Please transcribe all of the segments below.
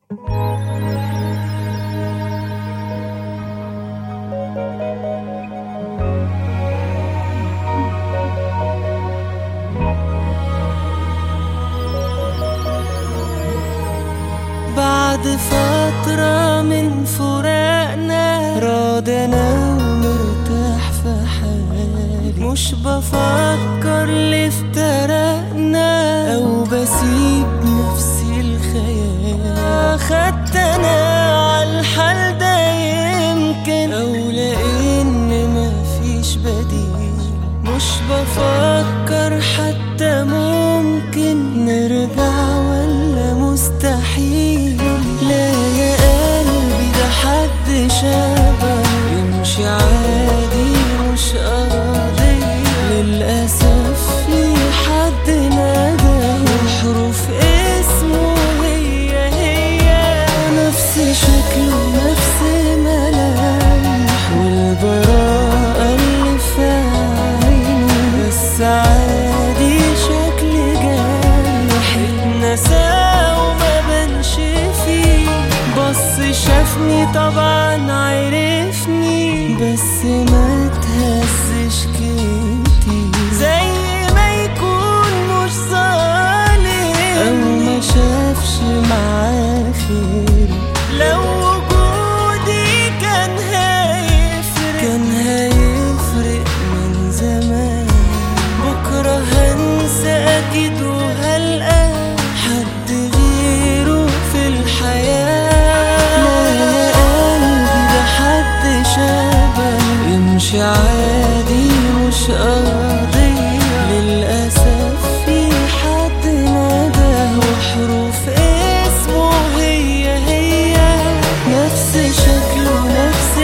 بعد فترة من فراقنا راضي انا ومرتاح في حالي مش بفكر ليه افترقنا او بسيب نفسي الخيال خدت انا عالحال ده يمكن او لان مفيش بديل مش بفكر حتى ممكن نرجع ولا مستحيل لا يا قلبي ده حد شبه يمشي عادي مش قضية للأسف في حد نادى وحروف اسمه هي هي نفس شكله نفس ملامح والبراءة اللي في عينه بس عادي شكل جارح اتنسى وما بنش فيه بص شافني طبعا عرفني بس ما تهزش كتير زي ما يكون مش ظالم او ما شافش معاه خير لو وجودي كان هيفرق كان هيفرق من زمان بكرة هنسى أكيد وهلقى حد غيره في الحياة لا يا قلبي ده حد شبه يمشي عادي مش قضية للأسف في حد ناداه وحروف اسمه هي هي نفس شكله نفس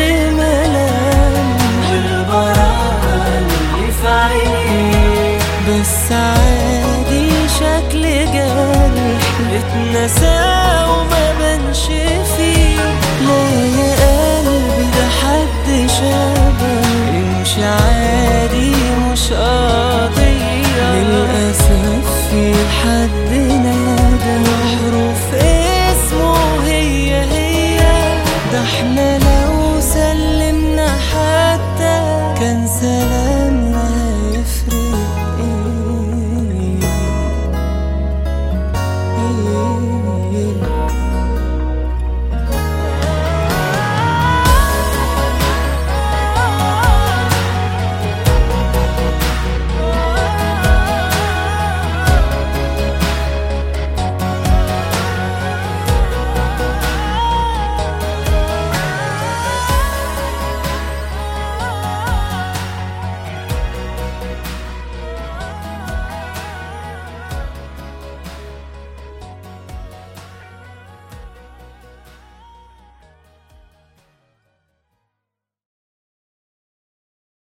ملامح والبراءة اللي في عينيه بس عادي شكل جارح اتنسى وما بنش فيه لا يا قلبي ده حد شبه يمشي عادي